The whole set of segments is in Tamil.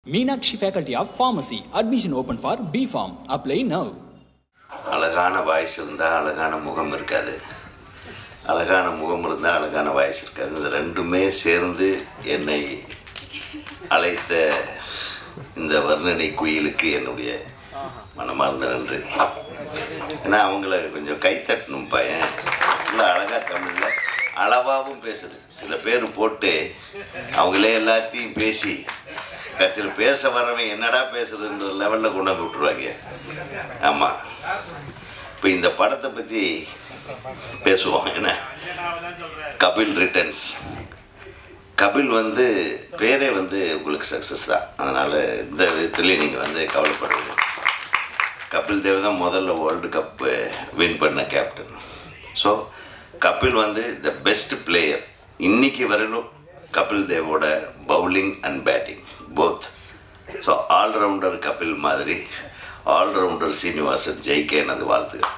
Meenakshi Faculty of Pharmacy. Admission open for B Farm. Apply now. அழகான வாய்ஸ் இருந்தால் அழகான முகம் இருக்காது அழகான முகம் இருந்தால் அழகான வாய்ஸ் இருக்காது இந்த ரெண்டுமே சேர்ந்து என்னை அழைத்த இந்த வர்ணனை குயிலுக்கு என்னுடைய மனமார்ந்த நன்றி ஏன்னா அவங்கள கொஞ்சம் கைத்தட்டணும் பையன் நல்லா அழகாக தமிழில் அளவாகவும் பேசுது சில பேர் போட்டு அவங்களே எல்லாத்தையும் பேசி கடைசியில் பேச வர்றவன் என்னடா பேசுறதுன்ற லெவலில் கொண்டு வந்து விட்டுருவாங்க ஆமாம் இப்போ இந்த படத்தை பற்றி பேசுவோம் என்ன கபில் ரிட்டர்ன்ஸ் கபில் வந்து பேரே வந்து உங்களுக்கு சக்ஸஸ் தான் அதனால் இந்த விதத்துலேயும் நீங்கள் வந்து கவலைப்படுவீங்க கபில் தேவ் தான் முதல்ல வேர்ல்டு கப்பு வின் பண்ண கேப்டன் ஸோ கபில் வந்து த பெஸ்ட் பிளேயர் இன்னைக்கு வரையிலும் கபில் தேவோட bowling and batting both so allrounder Kapil மாதிரி ஆல்ரவுண்டர் சீனிவாசன் ஜெயிக்க எனது வாழ்த்துக்கள்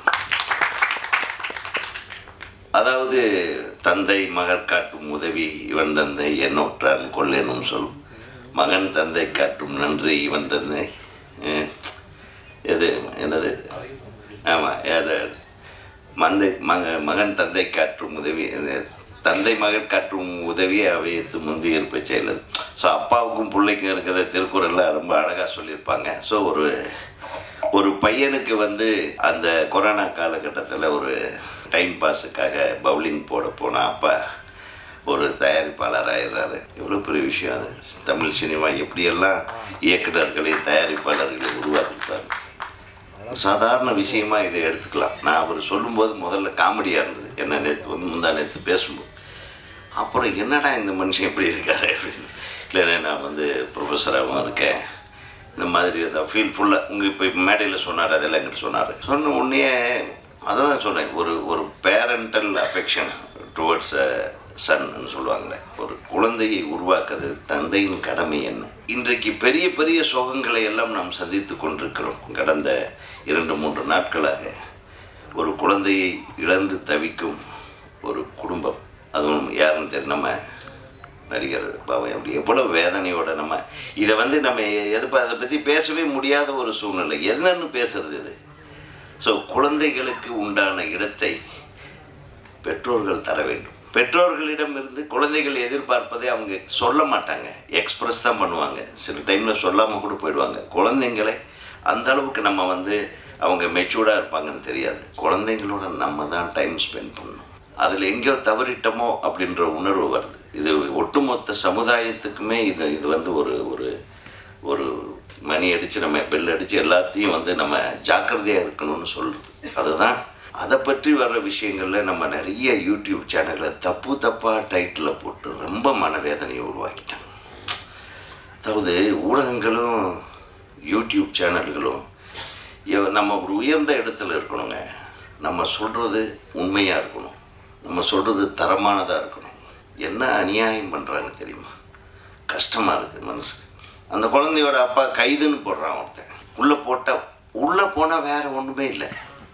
அதாவது தந்தை மகர் காட்டும் உதவி இவன் தந்தை என்னொற்றான் கொள்ளேனும் சொல் மகன் தந்தை காட்டும் நன்றி இவன் தந்தை அஹ், எது என்னது ஆமாம் அது மந்தை மக மகன் தந்தை காட்டும் உதவி இது தந்தை மகன் காட்டும் உதவியை அவையத்து முந்தி இருப்ப செயலது ஸோ அப்பாவுக்கும் பிள்ளைக்கும் இருக்கிற திருக்குறளில் ரொம்ப அழகாக சொல்லியிருப்பாங்க ஸோ ஒரு ஒரு பையனுக்கு வந்து அந்த கொரோனா காலகட்டத்தில் ஒரு டைம் பாஸுக்காக பவுலிங் போட போன அப்பா ஒரு தயாரிப்பாளர் ஆயிடுறாரு எவ்வளோ பெரிய விஷயம் அது தமிழ் சினிமா எப்படியெல்லாம் இயக்குனர்களை தயாரிப்பாளர்களை உருவாக்கிப்பார் சாதாரண விஷயமா இதை எடுத்துக்கலாம் நான் அவர் சொல்லும்போது முதல்ல காமெடியாக இருந்தது என்ன நேற்று வந்து முந்தா நேற்று பேசும்போது அப்புறம் என்னடா இந்த மனுஷன் எப்படி இருக்காரு அப்படின்னு இல்லைண்ணே நான் வந்து ப்ரொஃபஸராகவும் இருக்கேன் இந்த மாதிரி அந்த ஃபீல் ஃபுல்லாக உங்கள் இப்போ இப்போ மேடையில் சொன்னார் அதெல்லாம் எங்கிட்ட சொன்னார் சொன்ன உடனே அதை தான் சொன்னேன் ஒரு ஒரு பேரண்டல் அஃபெக்ஷன் டுவர்ட்ஸ் சன்னு சொல்லுவாங்களே ஒரு குழந்தையை உருவாக்குறது தந்தையின் கடமை என்ன இன்றைக்கு பெரிய பெரிய சோகங்களை எல்லாம் நாம் சந்தித்து கொண்டிருக்கிறோம் கடந்த இரண்டு மூன்று நாட்களாக ஒரு குழந்தையை இழந்து தவிக்கும் ஒரு குடும்பம் அதுவும் யாருன்னு தெரியும் நம்ம நடிகர் பாவம் அப்படி எவ்வளோ வேதனையோட நம்ம இதை வந்து நம்ம எது அதை பற்றி பேசவே முடியாத ஒரு சூழ்நிலை என்னன்னு பேசுறது இது ஸோ குழந்தைகளுக்கு உண்டான இடத்தை பெற்றோர்கள் தர வேண்டும் பெற்றோர்களிடமிருந்து குழந்தைகள் எதிர்பார்ப்பதை அவங்க சொல்ல மாட்டாங்க எக்ஸ்பிரஸ் தான் பண்ணுவாங்க சில டைமில் சொல்லாமல் கூட போயிடுவாங்க குழந்தைங்களை அந்த அளவுக்கு நம்ம வந்து அவங்க மெச்சூர்டாக இருப்பாங்கன்னு தெரியாது குழந்தைங்களோட நம்ம தான் டைம் ஸ்பெண்ட் பண்ணணும் அதில் எங்கேயோ தவறிட்டோமோ அப்படின்ற உணர்வு வருது இது ஒட்டுமொத்த சமுதாயத்துக்குமே இது இது வந்து ஒரு ஒரு ஒரு மணி அடித்து நம்ம பெல் அடித்து எல்லாத்தையும் வந்து நம்ம ஜாக்கிரதையாக இருக்கணும்னு சொல்கிறது அதுதான் அதை பற்றி வர்ற விஷயங்களில் நம்ம நிறைய யூடியூப் சேனலில் தப்பு தப்பாக டைட்டில் போட்டு ரொம்ப மனவேதனையை உருவாக்கிட்டாங்க அதாவது ஊடகங்களும் யூடியூப் சேனல்களும் இவ- நம்ம ஒரு உயர்ந்த இடத்துல இருக்கணுங்க நம்ம சொல்கிறது உண்மையாக இருக்கணும் நம்ம சொல்கிறது தரமானதாக இருக்கணும் என்ன அநியாயம் பண்ணுறாங்க தெரியுமா கஷ்டமாக இருக்குது மனசுக்கு அந்த குழந்தையோட அப்பா கைதுன்னு போடுறான் ஒருத்தன் உள்ளே போட்டால் உள்ளே போனால் வேறு ஒன்றுமே இல்லை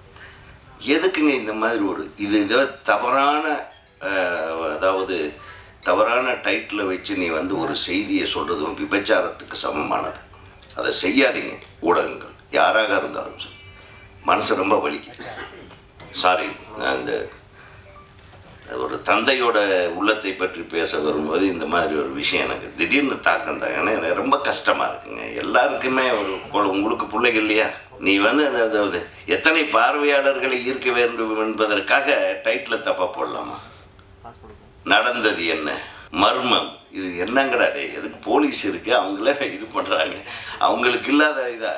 எதுக்குங்க இந்த மாதிரி ஒரு இது இதை தவறான அஹ், அதாவது தவறான டைட்டில் வச்சு நீ வந்து ஒரு செய்தியை சொல்கிறதும் விபச்சாரத்துக்கு சமமானது அதை செய்யாதீங்க ஊடகங்கள் யாராக இருந்தாலும் சரி மனசு ரொம்ப வலிக்குது சாரி நான் இந்த ஒரு தந்தையோட உள்ளத்தை பற்றி பேச வரும்போது இந்த மாதிரி ஒரு விஷயம் எனக்கு திடீர்னு தாக்கம் தான் ஏன்னா எனக்கு ரொம்ப கஷ்டமாக இருக்குங்க எல்லாருக்குமே ஒரு கு- உங்களுக்கு பிள்ளைகள் இல்லையா நீ வந்து அந்த அதாவது எத்தனை பார்வையாளர்களை ஈர்க்க வேண்டும் என்பதற்காக டைட்டில் தப்பாக போடலாமா நடந்தது என்ன மர்மம் இது என்னங்கடா டே எதுக்கு போலீஸ் இருக்கு அவங்களே இது பண்ணுறாங்க அவங்களுக்கு இல்லாத இதா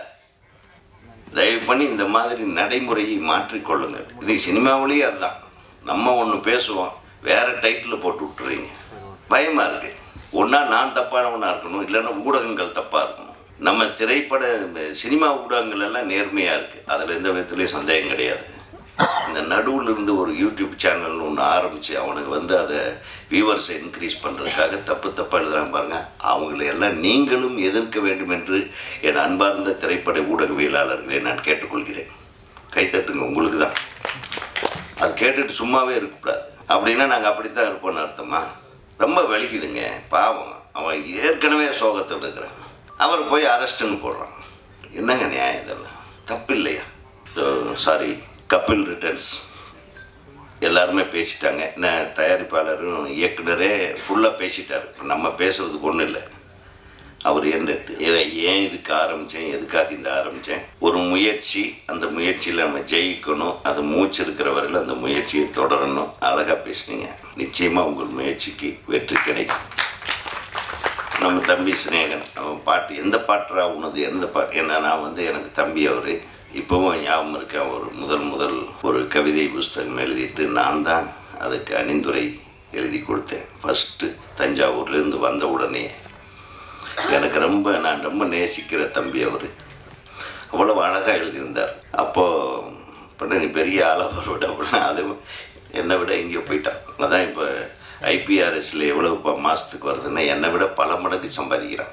தயவு பண்ணி இந்த மாதிரி நடைமுறையை மாற்றிக்கொள்ளுங்கள் இது சினிமாவிலேயே அதுதான் நம்ம ஒன்று பேசுவோம் வேற டைட்டில் போட்டு விட்டுறீங்க பயமாக இருக்கு ஒன்றா நான் தப்பானவனாக இருக்கணும் இல்லைன்னா ஊடகங்கள் தப்பாக இருக்கணும் நம்ம திரைப்பட சினிமா ஊடகங்கள் எல்லாம் நேர்மையாக இருக்குது அதில் எந்த விதத்துலேயும் சந்தேகம் கிடையாது இந்த நடுவில் இருந்து ஒரு யூடியூப் சேனல்னு ஒன்று ஆரம்பித்து அவனுக்கு வந்து அதை வியூவர்ஸை இன்க்ரீஸ் பண்ணுறதுக்காக தப்பு தப்பாக எழுதுறாங்க பாருங்க அவங்களை எல்லாம் நீங்களும் எதிர்க்க வேண்டும் என்று என் அன்பார்ந்த திரைப்பட ஊடகவியலாளர்களை நான் கேட்டுக்கொள்கிறேன் கைத்தட்டுங்க உங்களுக்கு தான் அது கேட்டுட்டு சும்மாவே இருக்கக்கூடாது அப்படின்னா நாங்கள் அப்படித்தான் இருப்போம்னு அர்த்தமா ரொம்ப வலிக்குதுங்க பாவம் அவன் ஏற்கனவே சோகத்தில் இருக்கிறான் அவர் போய் அரெஸ்ட்டுன்னு போடுறான் என்னங்க நியாயம் இதெல்லாம் தப்பு இல்லையா சாரி கபில் ரிட்டர்ன்ஸ் எல்லாருமே பேசிட்டாங்க நான் தயாரிப்பாளரும் இயக்குனரே ஃபுல்லாக பேசிட்டார் இப்போ நம்ம பேசுறதுக்கு ஒன்றும் இல்லை அவர் என்ன இதை ஏன் இதுக்கு ஆரம்பித்தேன் எதுக்காக இந்த ஆரம்பித்தேன் ஒரு முயற்சி அந்த முயற்சியில் நம்ம ஜெயிக்கணும் அது மூச்சு இருக்கிற வரையில் அந்த முயற்சியை தொடரணும் அழகாக பேசுனீங்க நிச்சயமாக உங்கள் முயற்சிக்கு வெற்றி கிடைக்கும் நம்ம தம்பி சிநேகன் அவன் பாட்டு எந்த பாட்டுறா உனது எந்த பாட்டு என்ன நான் வந்து எனக்கு தம்பி அவர் இப்போவும் ஞாபகம் இருக்கேன் ஒரு முதல் முதல் ஒரு கவிதை புஸ்தகம் எழுதிட்டு நான் தான் அதுக்கு அணிந்துரை எழுதி கொடுத்தேன் ஃபஸ்ட்டு தஞ்சாவூர்லேருந்து வந்த உடனே எனக்கு ரொம்ப நான் ரொம்ப நேசிக்கிற தம்பி அவர் அவ்வளவு அழகாக எழுதியிருந்தார் அப்போது பண்ண நீ பெரிய ஆளாக விட அப்படின்னா அது என்னை விட எங்கேயோ போயிட்டான் அதான் இப்போ ஐபிஆர்எஸ்ல எவ்வளவு இப்போ மாதத்துக்கு வருதுன்னா என்னை விட பல மடங்கு சம்பாதிக்கிறான்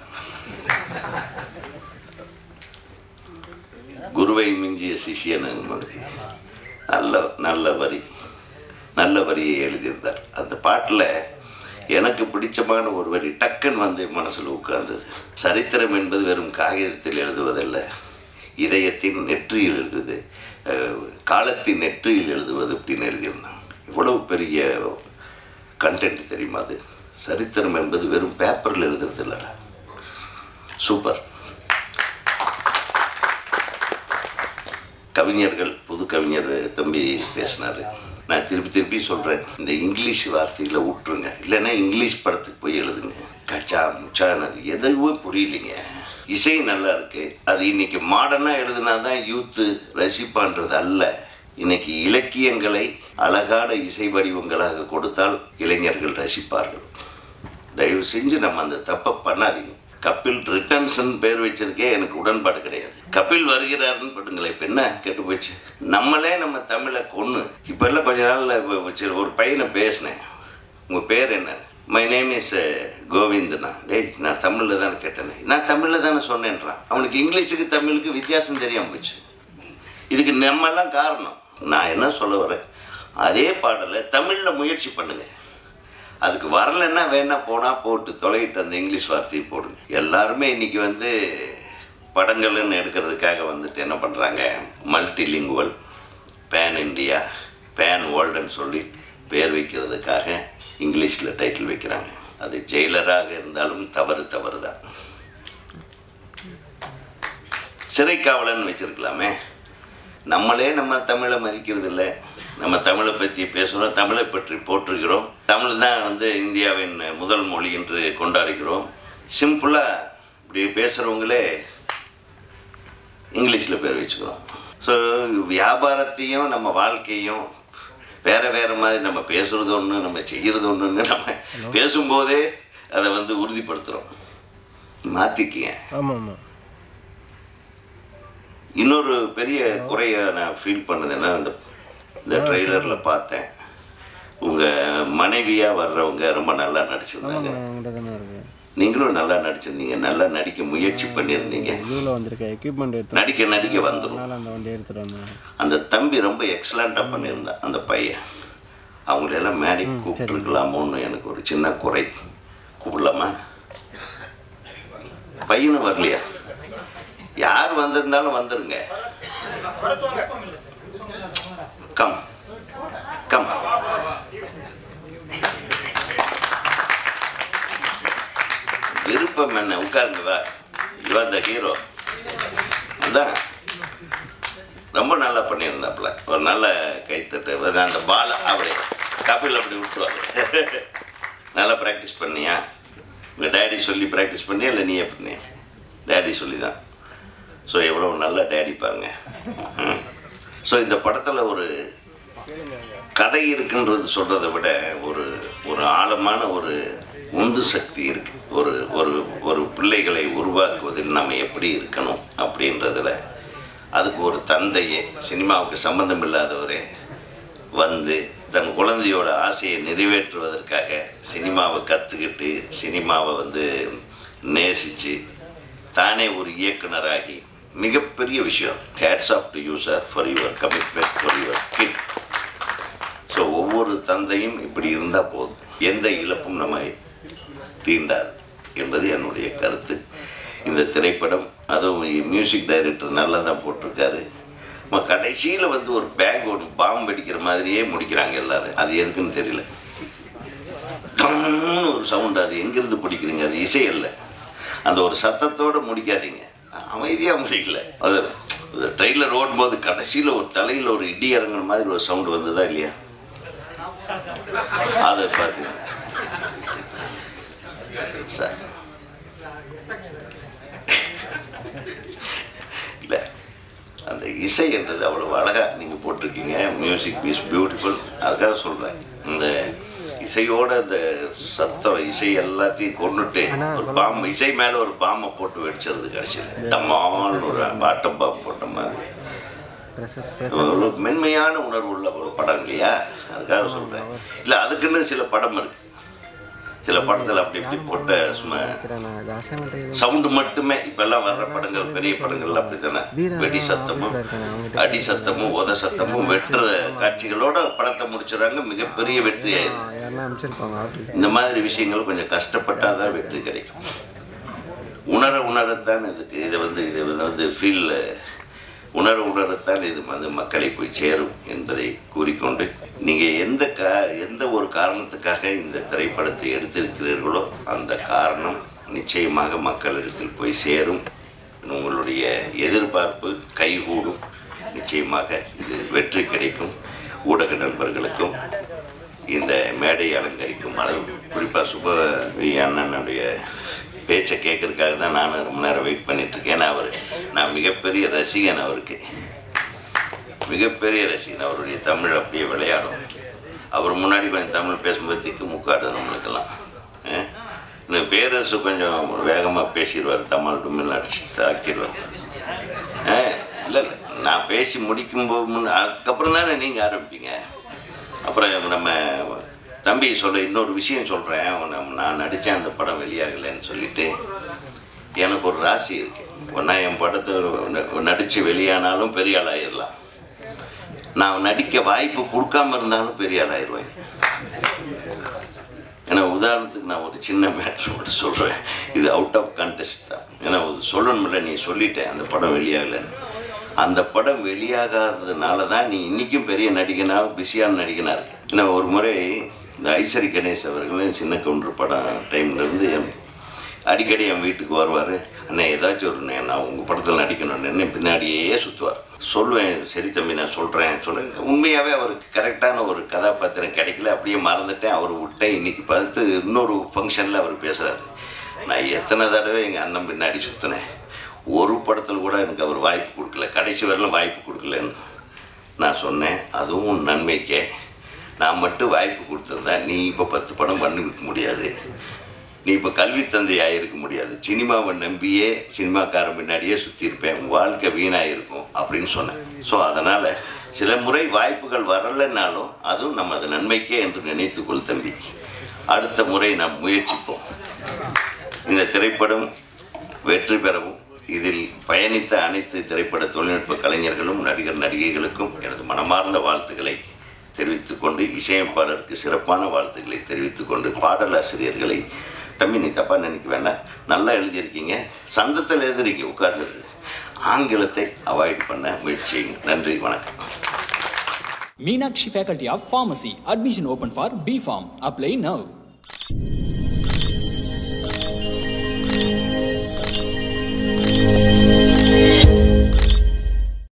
குருவை மிஞ்சிய சிஷியன் மாதிரி நல்ல நல்ல வரி நல்ல வரியை எழுதியிருந்தார் அந்த பாட்டில் எனக்கு பிடிச்சமான ஒரு வரி டக்குன்னு வந்து என் மனசில் உட்கார்ந்தது சரித்திரம் என்பது வெறும் காகிதத்தில் எழுதுவதல்ல இதயத்தின் நெற்றியில் எழுதுவது அஹ், காலத்தின் நெற்றியில் எழுதுவது அப்படின்னு எழுதியிருந்தான் இவ்வளவு பெரிய கண்டென்ட் தெரியுமா அது சரித்திரம் என்பது வெறும் பேப்பரில் எழுதுறது இல்லைடா சூப்பர் கவிஞர்கள் புது கவிஞர் தம்பி பேசினார் நான் திருப்பி திருப்பி சொல்கிறேன் இந்த இங்கிலீஷ் வார்த்தைகளை விட்டுருங்க இல்லைன்னா இங்கிலீஷ் படத்துக்கு போய் எழுதுங்க கச்சா முச்சானது எதுவுமே புரியலைங்க இசை நல்லா இருக்கு அது இன்னைக்கு மாடர்னாக எழுதுனா தான் யூத்து ரசிப்பான்றது அல்ல இன்னைக்கு இலக்கியங்களை அழகான இசை வடிவங்களாக கொடுத்தால் இளைஞர்கள் ரசிப்பார்கள் தயவு செஞ்சு நம்ம அந்த தப்பை பண்ணாதீங்க கபில் ரிட்டர்ன்ஸ்னு பேர் வச்சதுக்கே எனக்கு உடன்பாடு கிடையாது கபில் வருகிறாருன்னு படுங்களேன் இப்போ என்ன கெட்டு போச்சு நம்மளே நம்ம தமிழை கொன்று இப்போ எல்லாம் கொஞ்ச நாள்ல இப்ப சரி ஒரு பையனை பேசினேன் உங்கள் பேர் என்ன மை நேம் இஸ் கோவிந்தனா டேய் நான் தமிழில் தானே கேட்டேனே நான் தமிழில் தானே சொன்னேன்றான் அவனுக்கு இங்கிலீஷுக்கு தமிழுக்கு வித்தியாசம் தெரியாமல் போச்சு இதுக்கு நம்மெல்லாம் காரணம் நான் என்ன சொல்ல வரேன் அதே பாடலை தமிழில் முயற்சி பண்ணுங்க அதுக்கு வரலைன்னா வேணா போனால் போட்டு தொலைகிட்டு அந்த இங்கிலீஷ் வார்த்தையை போடுங்க எல்லாருமே இன்னைக்கு வந்து படங்கள்னு எடுக்கிறதுக்காக வந்துட்டு என்ன பண்ணுறாங்க மல்டிலிங்குவல் பேன் இந்தியா பேன் வேர்ல்டுன்னு சொல்லி பேர் வைக்கிறதுக்காக இங்கிலீஷில் டைட்டில் வைக்கிறாங்க அது ஜெயிலராக இருந்தாலும் தவறு தவறு தான் சிறைக்காவலன் வச்சிருக்கலாமே நம்மளே நம்ம தமிழை மதிக்கிறது இல்லை நம்ம தமிழை பற்றி பேசுகிறோம் தமிழை பற்றி போற்றுகிறோம் தமிழ் தான் வந்து இந்தியாவின் முதல் மொழி என்று கொண்டாடுகிறோம் சிம்பிளாக இப்படி பேசுகிறவங்களே இங்கிலீஷில் பேர் வச்சுக்கிறோம் ஸோ வியாபாரத்தையும் நம்ம வாழ்க்கையும் வேற வேற மாதிரி நம்ம பேசுறது ஒன்று நம்ம செய்கிறது ஒன்றுன்னு நம்ம பேசும்போதே அதை வந்து உறுதிப்படுத்துகிறோம் மாற்றிக்கிங்க ஆமாம் ஆமாம் இன்னொரு பெரிய குறைய நான் ஃபீல் பண்ணது என்ன இந்த இந்த ட்ரெய்லரில் பார்த்தேன் உங்கள் மனைவியாக வர்றவங்க ரொம்ப நல்லா நடிச்சிருந்தாங்க ஆமாம் உங்கள்கிட்ட தானே இருக்கு நீங்களும் நல்லா நடிச்சிருந்தீங்க நல்லா நடிக்க முயற்சி பண்ணியிருந்தீங்க இதுவில் வந்திருக்க எக்யூப்மெண்ட் எடுத்து நடிக்க நடிக்க வந்துடும் அதனால அந்த வண்டி எடுத்துகிட்டு வந்தேன் அந்த தம்பி ரொம்ப எக்ஸலண்ட்டாக பண்ணியிருந்தான் அந்த பையன் அவங்களெல்லாம் மேடைக்கு கூப்பிட்டுருக்கலாமோன்னு எனக்கு ஒரு சின்ன குறை கூப்பிடலாமா பையனும் வரலையா யார் வந்திருந்தாலும் வந்துருங்க கம் கம் விருப்பம் என்ன உட்காருங்க வா யூ ஆர் த ஹீரோ அதான் ரொம்ப நல்லா பண்ணியிருந்தாப்புல ஒரு நல்ல கைத்தட்டு அது அந்த பால் அப்படி கபில் அப்படி விட்டுருவாங்க நல்லா ப்ராக்டிஸ் பண்ணியா உங்கள் டேடி சொல்லி ப்ராக்டிஸ் பண்ணியா இல்லை நீயே பண்ணியா டேடி சொல்லி தான் ஸோ எவ்வளோ நல்ல டேடி பாருங்க ஸோ இந்த படத்தில் ஒரு கதை இருக்குன்றது சொல்கிறத விட ஒரு ஒரு ஆழமான ஒரு உந்து சக்தி இருக்கு ஒரு ஒரு ஒரு பிள்ளைகளை உருவாக்குவதில் நம்ம எப்படி இருக்கணும் அப்படின்றதுல அதுக்கு ஒரு தந்தையே சினிமாவுக்கு சம்மந்தம் இல்லாதவரே வந்து தன் குழந்தையோட ஆசையை நிறைவேற்றுவதற்காக சினிமாவை கற்றுக்கிட்டு சினிமாவை வந்து நேசித்து தானே ஒரு இயக்குனராகி மிகப்பெரிய விஷயம் hats off to you sir for your commitment for your kid so ஒவ்வொரு தந்தையும் இப்படி இருந்தால் போதும் எந்த இழப்பும் நம்ம தீண்டாது என்பது என்னுடைய கருத்து இந்த திரைப்படம் அதுவும் மியூசிக் டைரக்டர் நல்லா தான் போட்டிருக்காரு நம்ம கடைசியில் வந்து ஒரு பேக் ஒரு பாம்பு வெடிக்கிற மாதிரியே முடிக்கிறாங்க எல்லாரும் அது எதுக்குன்னு தெரியல டம்னு ஒரு சவுண்ட் அது எங்கிருந்து பிடிக்கிறீங்க அது இசை இல்லை அந்த ஒரு சத்தத்தோடு முடிக்காதீங்க அமைதியாக முடிக்கல அது ட்ரெயிலர் ஓடும்போது கடைசியில் ஒரு தலையில் ஒரு இடி இறங்குற மாதிரி ஒரு சவுண்டு வந்ததா இல்லையா அதை பார்த்தீங்க சார் இல்லை அந்த இசை என்றது அவ்வளோ அழகாக நீங்கள் போட்டிருக்கீங்க மியூசிக் பீஸ் பியூட்டிஃபுல் அதுக்காக சொல்கிறேன் இந்த இசையோட அந்த சத்தம் இசை எல்லாத்தையும் கொண்டுட்டு ஒரு பாம்பு இசை மேலே ஒரு பாம்பை போட்டு வெடிச்சிருது கடைசியில் டம்மான்னு ஒரு ஆட்டம் பாம்பு போட்ட மாதிரி ப்ரெஷர் ஒரு மென்மையான உணர்வு உள்ள ஒரு படம் இல்லையா அதுக்காக சொல்கிறேன் இல்லை அதுக்குன்னு சில படம் இருக்கு சில படத்தில் அப்படி இப்படி போட்ட சும்மா நான் தாசங்கள்ட்ட இது சவுண்டு மட்டுமே இப்பெல்லாம் வர்ற படங்கள் பெரிய படங்கள் அப்படித்தானே வெடி சத்தமும் அடி சத்தமும் உத சத்தமும் வெட்டுற காட்சிகளோட படத்தை முடிச்சுறாங்க மிகப்பெரிய வெற்றி ஆயிடுது யாரெல்லாம் அனுப்பிச்சிருப்பாங்க ஆஃபீஸ் இந்த மாதிரி விஷயங்கள் கொஞ்சம் கஷ்டப்பட்டால் தான் வெற்றி கிடைக்கும் உணர உணரத்தான் இதுக்கு இதை வந்து இது வந்து ஃபீல் உணர உணரத்தான் இது வந்து மக்களை போய் சேரும் என்பதை கூறிக்கொண்டு நீங்கள் எந்த கா எந்த ஒரு காரணத்துக்காக இந்த திரைப்படத்தை எடுத்திருக்கிறீர்களோ அந்த காரணம் நிச்சயமாக மக்களிடத்தில் போய் சேரும் உங்களுடைய எதிர்பார்ப்பு கைகூடும் நிச்சயமாக இது வெற்றி கிடைக்கும் ஊடக நண்பர்களுக்கும் இந்த மேடை அலங்கரிக்கும் அளவு குறிப்பாக சுப அண்ணனுடைய பேச்சை கேட்கறதுக்காக தான் நான் ரொம்ப நேரம் வெயிட் பண்ணிட்டு இருக்கேன் ஏன்னா அவர் நான் மிகப்பெரிய ரசிகன் அவருக்கு மிகப்பெரிய ரசிகன் அவருடைய தமிழ் அப்படியே விளையாடும் அவர் முன்னாடி கொஞ்சம் தமிழ் பேசும்போது திக்கு முக்காடு நம்மளுக்கெல்லாம் அஹ். இந்த பேரரசு கொஞ்சம் வேகமாக பேசிடுவார் தமிழ் தமிழ் அடிச்சு தாக்கிடுவார் இல்லை இல்லை நான் பேசி முடிக்கும்போது முன்ன அதுக்கப்புறம் தானே நீங்கள் ஆரம்பிப்பீங்க அப்புறம் நம்ம தம்பி சொல்ல இன்னொரு விஷயம் சொல்கிறேன் நான் நடித்தேன் அந்த படம் வெளியாகலைன்னு சொல்லிட்டு எனக்கு ஒரு ராசி இருக்கு ஒன்றா என் படத்தை நடித்து வெளியானாலும் பெரிய ஆள் ஆயிடலாம் நான் நடிக்க வாய்ப்பு கொடுக்காம இருந்தாலும் பெரிய ஆள் ஆயிடுவேன் ஏன்னா உதாரணத்துக்கு நான் ஒரு சின்ன மேட்ரு மட்டும் சொல்கிறேன் இது அவுட் ஆஃப் கான்டெஸ்ட் தான் ஏன்னா ஒரு சொல்லணும்ல நீ சொல்லிட்டேன் அந்த படம் வெளியாகலைன்னு அந்த படம் வெளியாகாததுனால தான் நீ இன்றைக்கும் பெரிய நடிகனாக பிஸியான நடிகனாக இருக்கு ஏன்னா ஒரு முறை இந்த ஐசரி கணேஷ் அவர்களும் சின்ன கவுண்டர் படம் டைம்லேருந்து அடிக்கடி என் வீட்டுக்கு வருவார் அண்ணா ஏதாச்சும் ஒரு நே- நான் உங்கள் படத்தில் நடிக்கணும்னு என்ன பின்னாடியே சுற்றுவார் சொல்லுவேன் சரி தம்பி நான் சொல்கிறேன் சொல்லுங்க உண்மையாகவே அவருக்கு கரெக்டான ஒரு கதாபாத்திரம் கிடைக்கல அப்படியே மறந்துட்டேன் அவர் விட்டேன் இன்னைக்கு பார்த்து இன்னொரு ஃபங்க்ஷனில் அவர் பேசுகிறாரு நான் எத்தனை தடவை எங்கள் அண்ணன் பின்னாடி சுற்றினேன் ஒரு படத்தில் கூட எனக்கு அவர் வாய்ப்பு கொடுக்கல கடைசி வரலும் வாய்ப்பு கொடுக்கலன்னு நான் சொன்னேன் அதுவும் நன்மைக்கே நான் மட்டும் வாய்ப்பு கொடுத்துருந்தா நீ இப்போ பத்து படம் பண்ணிருக்க முடியாது நீ இப்போ கல்வி தந்தையாக இருக்க முடியாது சினிமாவை நம்பியே சினிமாக்காரன் முன்னாடியே சுற்றிருப்பேன் உன் வாழ்க்கை வீணாக இருக்கும் அப்படின்னு சொன்னேன் ஸோ அதனால் சில முறை வாய்ப்புகள் வரலைன்னாலும் அதுவும் நம்ம அது நன்மைக்கே என்று நினைத்துக்கொள் தம்பி அடுத்த முறை நாம் முயற்சிப்போம் இந்த திரைப்படம் வெற்றி பெறவும் இதில் பயணித்த அனைத்து திரைப்பட தொழில்நுட்ப கலைஞர்களும் நடிகர் நடிகைகளுக்கும் எனது மனமார்ந்த வாழ்த்துக்களை தெரிவித்துக்கொண்டு இசையமைப்பாளருக்கு சிறப்பான வாழ்த்துக்களை தெரிவித்துக்கொண்டு பாடலாசிரியர்களை தம்பி நீ தப்பாக நினைக்க வேண்டாம் நல்லா எழுதியிருக்கீங்க சந்தத்தில் எழுதுறீங்க உட்கார்ந்துருது ஆங்கிலத்தை அவாய்ட் பண்ண முயற்சி செய்யுங்க நன்றி வணக்கம் Meenakshi Faculty of Pharmacy. Admission open for B Farm. Apply now.